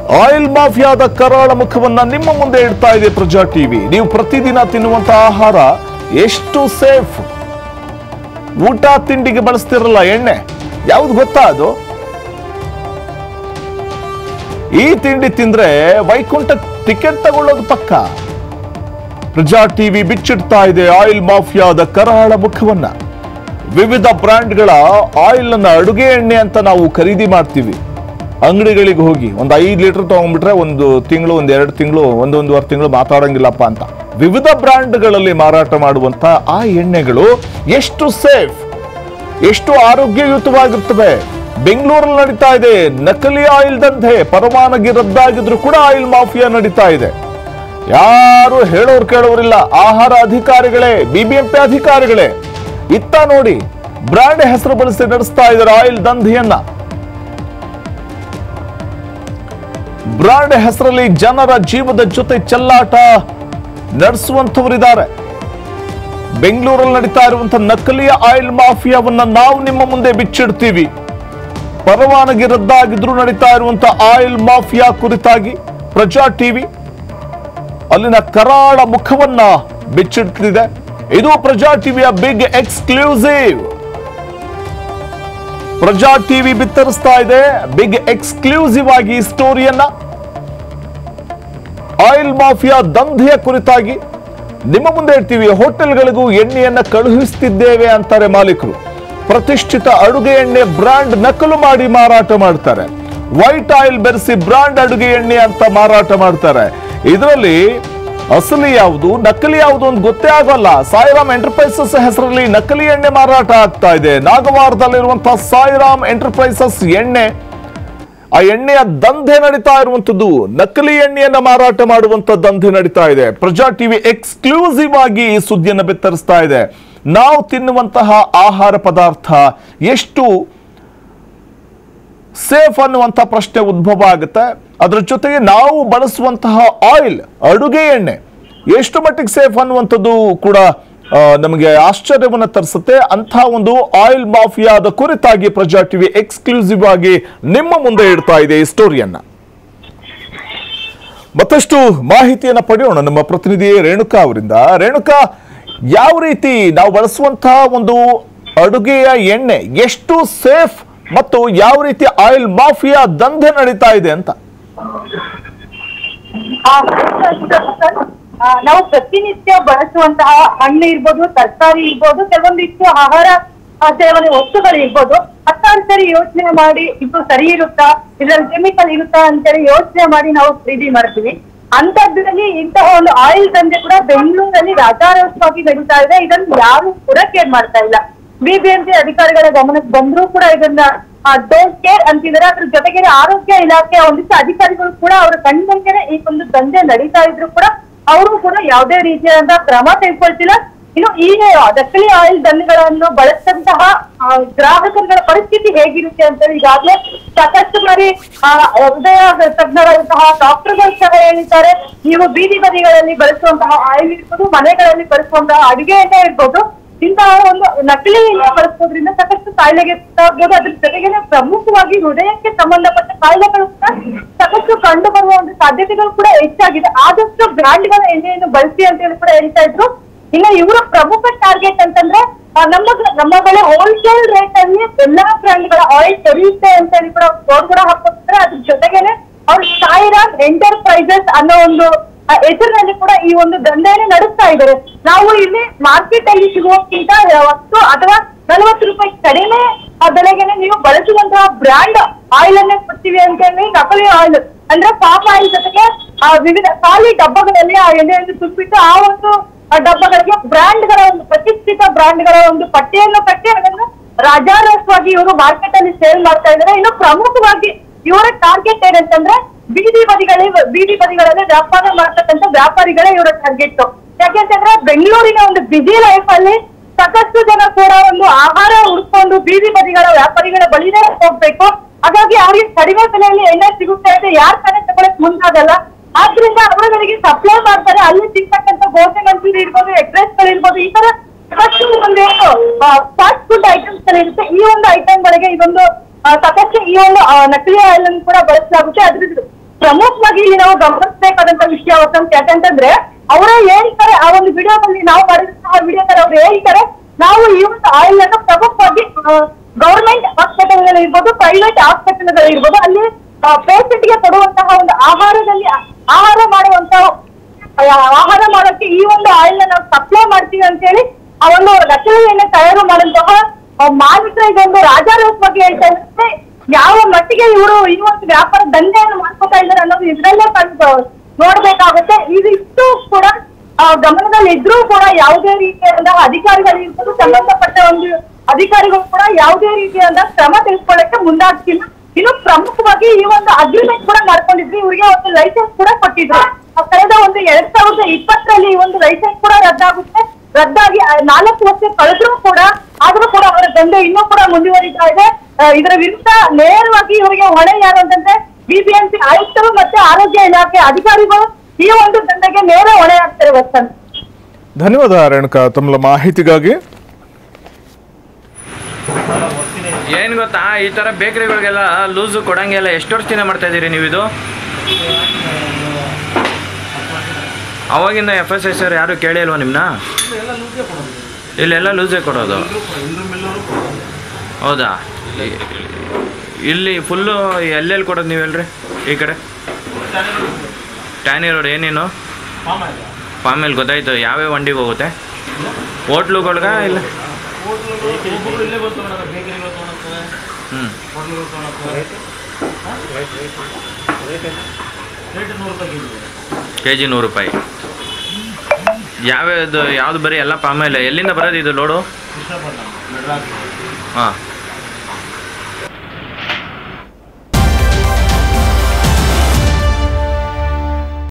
oil ಮಾಫಿಯಾದ ಕರಾಳ ಮುಖವನ್ನ ನಿಮ್ಮ ಮುಂದೆ ಇಡ್ತಾ ಇದೆ ಪ್ರಜಾ ಟಿವಿ ನೀವು ಪ್ರತಿದಿನ ತಿನ್ನುವಂತ ಆಹಾರ ಎಷ್ಟು ಸೇಫ್ ಊಟ ತಿಂಡಿಗೆ ಬಳಸ್ತಿರಲ್ಲ ಎಣ್ಣೆ ಯಾವ್ದು ಗೊತ್ತಾ ಅದು ಈ ತಿಂಡಿ ತಿಂದ್ರೆ ವೈಕುಂಠ ಟಿಕೆಟ್ ತಗೊಳ್ಳೋದು ಪಕ್ಕ ಪ್ರಜಾ ಟಿವಿ ಬಿಚ್ಚಿಡ್ತಾ ಇದೆ ಆಯಿಲ್ ಮಾಫಿಯಾದ ಕರಾಳ ಮುಖವನ್ನ ವಿವಿಧ ಬ್ರ್ಯಾಂಡ್ಗಳ ಆಯಿಲ್ ಅನ್ನ ಅಡುಗೆ ಎಣ್ಣೆ ಅಂತ ನಾವು ಖರೀದಿ ಮಾಡ್ತೀವಿ ಅಂಗಡಿಗಳಿಗೆ ಹೋಗಿ ಒಂದು ಐದು ಲೀಟರ್ ತಗೊಂಡ್ಬಿಟ್ರೆ ಒಂದು ತಿಂಗಳು ಒಂದು ಎರಡು ತಿಂಗಳು ಒಂದೊಂದುವರೆ ತಿಂಗಳು ಮಾತಾಡಂಗಿಲ್ಲಪ್ಪ ಅಂತ ವಿವಿಧ ಬ್ರ್ಯಾಂಡ್ಗಳಲ್ಲಿ ಮಾರಾಟ ಮಾಡುವಂತ ಆ ಎಣ್ಣೆಗಳು ಎಷ್ಟು ಸೇಫ್ ಎಷ್ಟು ಆರೋಗ್ಯಯುತವಾಗಿರ್ತವೆ ಬೆಂಗಳೂರಲ್ಲಿ ನಡೀತಾ ಇದೆ ನಕಲಿ ಆಯಿಲ್ ದಂಧೆ ಪರವಾನಗಿ ರದ್ದಾಗಿದ್ರು ಕೂಡ ಆಯಿಲ್ ಮಾಫಿಯಾ ನಡೀತಾ ಇದೆ ಯಾರು ಹೇಳೋರು ಕೇಳೋರಿಲ್ಲ ಆಹಾರ ಅಧಿಕಾರಿಗಳೇ ಬಿಬಿಎಂಪಿ ಅಧಿಕಾರಿಗಳೇ ಇತ್ತ ನೋಡಿ ಬ್ರ್ಯಾಂಡ್ ಹೆಸರು ಬಳಸಿ ನಡೆಸ್ತಾ ಇದ್ದಾರೆ ಆಯಿಲ್ ದಂಧೆಯನ್ನ ಬ್ರಾಂಡ್ ಹೆಸರಲ್ಲಿ ಜನರ ಜೀವದ ಜೊತೆ ಚೆಲ್ಲಾಟ ನಡೆಸುವಂತವರಿದ್ದಾರೆ ಬೆಂಗಳೂರಲ್ಲಿ ನಡೀತಾ ಇರುವಂತಹ ನಕಲಿ ಆಯಿಲ್ ಮಾಫಿಯಾವನ್ನ ನಾವು ನಿಮ್ಮ ಮುಂದೆ ಬಿಚ್ಚಿಡ್ತೀವಿ ಪರವಾನಗಿ ರದ್ದಾಗಿದ್ರು ನಡೀತಾ ಇರುವಂತಹ ಆಯಿಲ್ ಮಾಫಿಯಾ ಕುರಿತಾಗಿ ಪ್ರಜಾ ಟಿವಿ ಅಲ್ಲಿನ ಕರಾಳ ಮುಖವನ್ನ ಬಿಚ್ಚಿಡ್ತಿದೆ ಇದು ಪ್ರಜಾ ಟಿವಿಯ ಬಿಗ್ ಎಕ್ಸ್ಕ್ಲೂಸಿವ್ ಪ್ರಜಾ ಟಿವಿ ಬಿತ್ತರಿಸ್ತಾ ಇದೆ ಬಿಗ್ ಎಕ್ಸ್ಕ್ಲೂಸಿವ್ ಆಗಿ ಈ ಸ್ಟೋರಿಯನ್ನ ಆಯಿಲ್ ಮಾಫಿಯಾ ದಂಧೆಯ ಕುರಿತಾಗಿ ನಿಮ್ಮ ಮುಂದೆ ಇರ್ತೀವಿ ಹೋಟೆಲ್ಗಳಿಗೂ ಎಣ್ಣೆಯನ್ನ ಕಳುಹಿಸುತ್ತಿದ್ದೇವೆ ಅಂತಾರೆ ಮಾಲೀಕರು ಪ್ರತಿಷ್ಠಿತ ಅಡುಗೆ ಎಣ್ಣೆ ಬ್ರಾಂಡ್ ನಕಲು ಮಾಡಿ ಮಾರಾಟ ಮಾಡ್ತಾರೆ ವೈಟ್ ಆಯಿಲ್ ಬೆರೆಸಿ ಬ್ರಾಂಡ್ ಅಡುಗೆ ಎಣ್ಣೆ ಅಂತ ಮಾರಾಟ ಮಾಡ್ತಾರೆ ಇದರಲ್ಲಿ ಅಸಲಿ ಯಾವುದು ನಕಲಿ ಯಾವುದು ಅಂತ ಗೊತ್ತೇ ಆಗೋಲ್ಲ ಸಾಯಿರಾಮ್ ಎಂಟರ್ಪ್ರೈಸಸ್ ಹೆಸರಲ್ಲಿ ನಕಲಿ ಎಣ್ಣೆ ಮಾರಾಟ ಆಗ್ತಾ ಇದೆ ನಾಗವಾರದಲ್ಲಿರುವಂತಹ ಸಾಯಿರಾಮ್ ಎಂಟರ್ಪ್ರೈಸಸ್ ಎಣ್ಣೆ ಆ ಎಣ್ಣೆಯ ದಂಧೆ ನಡೀತಾ ಇರುವಂತದ್ದು ನಕಲಿ ಎಣ್ಣೆಯನ್ನ ಮಾರಾಟ ಮಾಡುವಂತ ದಂಧೆ ನಡೀತಾ ಇದೆ ಪ್ರಜಾ ಟಿವಿ ಎಕ್ಸ್ಕ್ಲೂಸಿವ್ ಆಗಿ ಈ ಸುದ್ದಿಯನ್ನು ಬಿತ್ತರಿಸ್ತಾ ಇದೆ ನಾವು ತಿನ್ನುವಂತಹ ಆಹಾರ ಪದಾರ್ಥ ಎಷ್ಟು ಸೇಫ್ ಅನ್ನುವಂಥ ಪ್ರಶ್ನೆ ಉದ್ಭವ ಆಗುತ್ತೆ ಅದರ ಜೊತೆಗೆ ನಾವು ಬಳಸುವಂತಹ ಆಯಿಲ್ ಅಡುಗೆ ಎಣ್ಣೆ ಎಷ್ಟು ಮಟ್ಟಿಗೆ ಸೇಫ್ ಅನ್ನುವಂಥದ್ದು ಕೂಡ ಆ, ನಮಗೆ ಆಶ್ಚರ್ಯವನ್ನು ತರಿಸುತ್ತೆ ಅಂಥ ಒಂದು ಆಯಿಲ್ ಮಾಫಿಯಾದ ಕುರಿತಾಗಿ ಪ್ರಜಾ ಟಿವಿ ಎಕ್ಸ್ಕ್ಲೂಸಿವ್ ಆಗಿ ನಿಮ್ಮ ಮುಂದೆ ಇಡ್ತಾ ಇದೆ ಈ ಸ್ಟೋರಿಯನ್ನ ಮತ್ತಷ್ಟು ಮಾಹಿತಿಯನ್ನ ಪಡೆಯೋಣ ನಮ್ಮ ಪ್ರತಿನಿಧಿ ರೇಣುಕಾ ಅವರಿಂದ ರೇಣುಕಾ ಯಾವ ರೀತಿ ನಾವು ಬಳಸುವಂತಹ ಒಂದು ಅಡುಗೆಯ ಎಣ್ಣೆ ಎಷ್ಟು ಸೇಫ್ ಮತ್ತು ಯಾವ ರೀತಿ ಆಯಿಲ್ ಮಾಫಿಯಾ ದಂಧೆ ನಡೀತಾ ಇದೆ ಅಂತ ಆ, ಆ, ನಾವು ಪ್ರತಿನಿತ್ಯ ಬಳಸುವಂತಹ ಹಣ್ಣು ಇರ್ಬೋದು ತರಕಾರಿ ಇರ್ಬೋದು ಕೆಲವೊಂದಿಷ್ಟು ಆಹಾರ ಆ, ಸೇವನೆ ವಸ್ತುಗಳು ಇರ್ಬೋದು ಹತ್ತಾರು ಸರಿ ಯೋಚನೆ ಮಾಡಿ ಇದು ಸರಿ ಇರುತ್ತಾ ಇದ್ರಲ್ಲಿ ಕೆಮಿಕಲ್ ಇರುತ್ತಾ ಅಂತೇಳಿ ಯೋಚನೆ ಮಾಡಿ ನಾವು ಖರೀದಿ ಮಾಡ್ತೀವಿ ಅಂತದ್ರಲ್ಲಿ ಇಂತಹ ಒಂದು ಆಯಿಲ್ ದಂಧೆ ಕೂಡ ಬೆಂಗಳೂರಲ್ಲಿ ರಾಜಾರೋಷವಾಗಿ ನಡೀತಾ ಇದೆ ಇದನ್ನು ಯಾರು ಕೂಡ ಕೇರ್ ಮಾಡ್ತಾ ಇಲ್ಲ ಬಿಬಿಎಂಪಿ ಅಧಿಕಾರಿಗಳ ಗಮನಕ್ಕೆ ಬಂದ್ರೂ ಕೂಡ ಇದನ್ನ ಡೋಂಟ್ ಕೇರ್ ಅಂತಿದ್ದಾರೆ ಅದ್ರ ಜೊತೆಗೆ ಆರೋಗ್ಯ ಇಲಾಖೆಯ ಒಂದಿಷ್ಟು ಅಧಿಕಾರಿಗಳು ಕೂಡ ಅವರ ಕಣ್ಮುಂದೆನೆ ಈ ಒಂದು ದಂಧೆ ನಡೀತಾ ಇದ್ರು ಕೂಡ ಅವರು ಕೂಡ ಯಾವುದೇ ರೀತಿಯಾದ ಕ್ರಮ ತೆಗೆದುಕೊಳ್ತಿಲ್ಲ ಇನ್ನು ಈ ನಕಲಿ ಆಯಿಲ್ ದಂಧೆಗಳನ್ನು ಬಳಸಿದಂತಹ ಆ, ಗ್ರಾಹಕರುಗಳ ಪರಿಸ್ಥಿತಿ ಹೇಗಿರುತ್ತೆ ಅಂತ ಈಗಾಗಲೇ ಸಾಕಷ್ಟು ಬಾರಿ ಆ, ಹೃದಯ ತಜ್ಞರಾದಂತಹ ಡಾಕ್ಟರ್ಗಳು ಸಹ ಹೇಳಿದ್ದಾರೆ ನೀವು ಬೀದಿ ಬದಿಗಳಲ್ಲಿ ಬಳಸುವಂತಹ ಆಯಿಲ್ ಇರ್ಬೋದು ಮನೆಗಳಲ್ಲಿ ಬಳಸುವಂತಹ ಅಡುಗೆ ಎಣ್ಣೆ ಇರ್ಬೋದು ಇಂತಹ ಒಂದು ನಕಲಿ ಎಣ್ಣೆ ಬಳಸೋದ್ರಿಂದ ಸಾಕಷ್ಟು ಕಾಯಿಲೆಗೆ ತುತ್ತಾಗ್ಬೋದು ಅದ್ರ ಜೊತೆಗೆ ಪ್ರಮುಖವಾಗಿ ಹೃದಯಕ್ಕೆ ಸಂಬಂಧಪಟ್ಟ ಕಾಯಿಲೆಗಳು ಕೂಡ ಸಾಕಷ್ಟು ಕಂಡು ಬರುವ ಒಂದು ಸಾಧ್ಯತೆಗಳು ಕೂಡ ಹೆಚ್ಚಾಗಿದೆ ಆದಷ್ಟು ಬ್ರ್ಯಾಂಡ್ಗಳ ಎಣ್ಣೆಯನ್ನು ಬಳಸಿ ಅಂತ ಹೇಳಿ ಕೂಡ ಹೇಳ್ತಾ ಇದ್ರು ಇನ್ನು ಇವರ ಪ್ರಮುಖ ಟಾರ್ಗೆಟ್ ಅಂತಂದ್ರೆ ಆ, ನಮ್ಮ ನಮ್ಮ ಬಳಿ ಹೋಲ್ಸೇಲ್ ರೇಟ್ ಅಲ್ಲಿ ಎಲ್ಲಾ ಬ್ರ್ಯಾಂಡ್ಗಳ ಆಯಿಲ್ ದೊರೆಯುತ್ತೆ ಅಂತ ಹೇಳಿ ಕೂಡ ಬೋರ್ಡ್ ಕೂಡ ಹಾಕೋತಾರೆ ಅದ್ರ ಜೊತೆಗೇನೆ ಅವ್ರು ಸಾಯಿರಾಮ್ ಎಂಟರ್ಪ್ರೈಸಸ್ ಅನ್ನೋ ಒಂದು ಆ, ಹೆಸರಿನಲ್ಲಿ ಕೂಡ ಈ ಒಂದು ದಂಧೆಯನ್ನು ನಡೆಸ್ತಾ ಇದ್ದಾರೆ ನಾವು ಇಲ್ಲಿ ಮಾರ್ಕೆಟ್ ಅಲ್ಲಿ ಸಿಗುವಕ್ಕಿಂತ ವಸ್ತು ಅಥವಾ ನಲವತ್ತು ರೂಪಾಯಿ ಕಡಿಮೆ ಆ ಬೆಲೆಗೆನೆ ನೀವು ಬಳಸುವಂತಹ ಬ್ರ್ಯಾಂಡ್ ಆಯಿಲ್ ಅನ್ನೇ ಕೊಡ್ತೀವಿ ಅಂತ ಹೇಳಿ ನಕಲಿ ಆಯಿಲ್ ಅಂದ್ರೆ ಪಾಮ್ ಆಯಿಲ್ ಜೊತೆಗೆ ಆ ವಿವಿಧ ಖಾಲಿ ಡಬ್ಬಗಳಲ್ಲಿ ಆ ಎಣ್ಣೆಯನ್ನು ತುಂಬಿಟ್ಟು ಆ ಒಂದು ಆ ಡಬ್ಬಗಳಿಗೆ ಬ್ರ್ಯಾಂಡ್ಗಳ ಒಂದು ಪ್ರತಿಷ್ಠಿತ ಬ್ರ್ಯಾಂಡ್ಗಳ ಒಂದು ಪಟ್ಟಿಯನ್ನು ಕಟ್ಟಿ ಅದನ್ನು ರಾಜಾರೋಷವಾಗಿ ಇವರು ಮಾರ್ಕೆಟ್ ಅಲ್ಲಿ ಸೇಲ್ ಮಾಡ್ತಾ ಇದ್ದಾರೆ ಇನ್ನು ಪ್ರಮುಖವಾಗಿ ಇವರ ಟಾರ್ಗೆಟ್ ಏನಂತಂದ್ರೆ ಬೀದಿ ಬದಿಗಳಲ್ಲಿ ಬೀದಿ ಬದಿಗಳಲ್ಲಿ ವ್ಯಾಪಾರ ಮಾಡ್ತಕ್ಕಂಥ ವ್ಯಾಪಾರಿಗಳೇ ಇವರ ಟಾರ್ಗೆಟ್ ಯಾಕೆಂತಂದ್ರೆ ಬೆಂಗಳೂರಿನ ಒಂದು ಬಿಸಿ ಲೈಫ್ ಅಲ್ಲಿ ಸಾಕಷ್ಟು ಜನ ಕೂಡ ಒಂದು ಆಹಾರ ಹುಡ್ಕೊಂಡು ಬೀದಿ ಬದಿಗಳ ವ್ಯಾಪಾರಿಗಳ ಬಳಿನೇ ಹೋಗ್ಬೇಕು ಹಾಗಾಗಿ ಅವ್ರಿಗೆ ಕಡಿಮೆ ಬೆಲೆಯಲ್ಲಿ ಎಣ್ಣೆ ಸಿಗುತ್ತೆ ಅಂತ ಯಾರ್ ತಾನೇ ತಗೊಳಕ್ ಮುಂದಾಗಲ್ಲ ಆದ್ರಿಂದ ಅವರುಗಳಿಗೆ ಸಪ್ಲೈ ಮಾಡ್ತಾರೆ ಅಲ್ಲಿ ಸಿಗ್ತಕ್ಕಂಥ ಗೋಧಿ ಮಂಚೂರಿ ಇರ್ಬೋದು ಎಗ್ರೆಸ್ ಗಳಿರ್ಬೋದು ಈ ತರ ಸಾಕಷ್ಟು ಒಂದು ಫಾಸ್ಟ್ ಫುಡ್ ಐಟಮ್ಸ್ ಗಳಿರುತ್ತೆ ಈ ಒಂದು ಐಟಮ್ ಗಳಿಗೆ ಇದೊಂದು ಆ, ಸಾಕಷ್ಟು ಈ ಒಂದು ಆ, ನಕಲಿ ಆಯಿಲ್ ಅನ್ನು ಕೂಡ ಬಳಸಲಾಗುತ್ತೆ ಅದ್ರ ಪ್ರಮುಖವಾಗಿ ಇಲ್ಲಿ ನಾವು ಗಮನಿಸಬೇಕಾದಂತ ವಿಷಯ ವಸಂತ ಯಾಕಂತಂದ್ರೆ ಅವರೇ ಹೇಳ್ತಾರೆ ಆ ಒಂದು ವಿಡಿಯೋದಲ್ಲಿ ನಾವು ಮಾಡಿದಂತಹ ವಿಡಿಯೋದಲ್ಲಿ ಅವ್ರು ಹೇಳ್ತಾರೆ ನಾವು ಈ ಒಂದು ಆಯಿಲ್ ಅನ್ನು ಪ್ರಮುಖವಾಗಿ ಗವರ್ಮೆಂಟ್ ಹಾಸ್ಪಿಟಲ್ ಇರ್ಬೋದು ಪ್ರೈವೇಟ್ ಹಾಸ್ಪಿಟಲ್ ಇರ್ಬೋದು ಅಲ್ಲಿ ಪೇಷಂಟ್ ಗೆ ಕೊಡುವಂತಹ ಒಂದು ಆಹಾರದಲ್ಲಿ ಆಹಾರ ಮಾಡುವಂತಹ ಆ- ಆಹಾರ ಮಾಡೋಕೆ ಈ ಒಂದು ಆಯಿಲ್ ನಾವು ಸಪ್ಲೈ ಮಾಡ್ತೀವಿ ಅಂತ ಹೇಳಿ ಆ ಒಂದು ನಕಲಿ ಎಣ್ಣೆ ತಯಾರು ಮಾಡುವಂತಹ ಮಾಲೀಕರ ಇದೊಂದು ರಾಜಾರೋಪವಾಗಿ ಹೇಳ್ತಾ ಇದ್ದಾರೆ ಯಾವ ಮಟ್ಟಿಗೆ ಇವರು ಈ ಒಂದು ವ್ಯಾಪಾರ ದಂಧೆಯನ್ನು ಮಾಡ್ಕೊತಾ ಇದ್ದಾರೆ ಅನ್ನೋದು ಇದ್ರಲ್ಲೇ ಕಂಡು ನೋಡ್ಬೇಕಾಗುತ್ತೆ ಇದಿಷ್ಟು ಕೂಡ ಆ, ಗಮನದಲ್ಲಿ ಇದ್ರೂ ಕೂಡ ಯಾವುದೇ ರೀತಿಯಾದ ಅಧಿಕಾರಿಗಳು ಇರ್ಬೋದು ಸಂಬಂಧಪಟ್ಟ ಒಂದು ಅಧಿಕಾರಿಗಳು ಕೂಡ ಯಾವುದೇ ರೀತಿಯಾದ ಕ್ರಮ ತೆಗೆದುಕೊಳ್ಳಕ್ಕೆ ಮುಂದಾಗ್ತಿಲ್ಲ ಇನ್ನು ಪ್ರಮುಖವಾಗಿ ಈ ಒಂದು ಅಗ್ರಿಮೆಂಟ್ ಕೂಡ ಮಾಡ್ಕೊಂಡಿದ್ವಿ ಇವರಿಗೆ ಒಂದು ಲೈಸೆನ್ಸ್ ಕೂಡ ಕೊಟ್ಟಿದ್ರು ಆ ಕಳೆದ ಒಂದು ಎರಡ್ ಸಾವಿರದ ಇಪ್ಪತ್ತರಲ್ಲಿ ಈ ಒಂದು ಲೈಸೆನ್ಸ್ ಕೂಡ ರದ್ದಾಗುತ್ತೆ ರದ್ದಾಗಿ ಆ ನಾಲ್ಕು ವರ್ಷ ಕಳೆದ್ರೂ ಕೂಡ ಆದ್ರೂ ಕೂಡ ಅವರ ದಂಧೆ ಇನ್ನೂ ಕೂಡ ಮುಂದುವರಿತಾ ಇದೆ ಆ, ಇದರ ವಿರುದ್ಧ ನೇರವಾಗಿ ಇವರಿಗೆ ಹೊಣೆ ಯಾರು ಅಂತಂದ್ರೆ ಬಿಬಿಎಂಪಿ ಆಯುಕ್ತರು ಮತ್ತೆ ಆರೋಗ್ಯ ಇಲಾಖೆ ಅಧಿಕಾರಿಗಳು ಈ ಒಂದು ದಂಧೆಗೆ ನೇರ ಹೊಣೆ ಆಗ್ತಾರೆ ವಸಂತ್ ಧನ್ಯವಾದ ರೇಣುಕಾ ತಮ್ಮ ಮಾಹಿತಿಗಾಗಿ ಏನು ಗೊತ್ತಾ ಈ ಥರ ಬೇಕರಿಗಳಿಗೆಲ್ಲ ಲೂಸು ಕೊಡಂಗೆಲ್ಲ ಎಷ್ಟು ವರ್ಷದಿಂದ ಮಾಡ್ತಾ ಇದ್ದೀರಿ ನೀವು ಇದು ಅವಾಗಿಂದ ಎಫ್ ಎಸ್ ಎಸ್ ಆರ್ ಯಾರು ಕೇಳೇ ಇಲ್ವಾ ನಿಮ್ಮನ್ನ ಇಲ್ಲೆಲ್ಲ ಲೂಸೇ ಕೊಡೋದು ಹೌದಾ ಇ- ಇಲ್ಲಿ ಫುಲ್ಲು ಎಲ್ಲೆಲ್ಲಿ ಕೊಡೋದು ನೀವು ಹೇಳ್ರಿ ಈ ಕಡೆ ಟ್ಯಾನಿ ರೋಡ್ ಏನೇನು ಪಾಮೇಲೆ ಗೊತ್ತಾಯ್ತು ಯಾವ್ಯಾವ ಅಂಗಡಿಗೆ ಹೋಗುತ್ತೆ ಹೋಟ್ಲುಗಳ್ಗ ಇಲ್ಲ ಹ್ಞೂ ಕೆ ಜಿ ನೂರು ರೂಪಾಯಿ ಯಾವ್ಯಾವ್ದು ಯಾವ್ದು ಬರೀ ಎಲ್ಲ ಪಾಮೇಲೆ ಎಲ್ಲಿಂದ ಬರೋದು ಇದು ಲೋಡು ಹಾಂ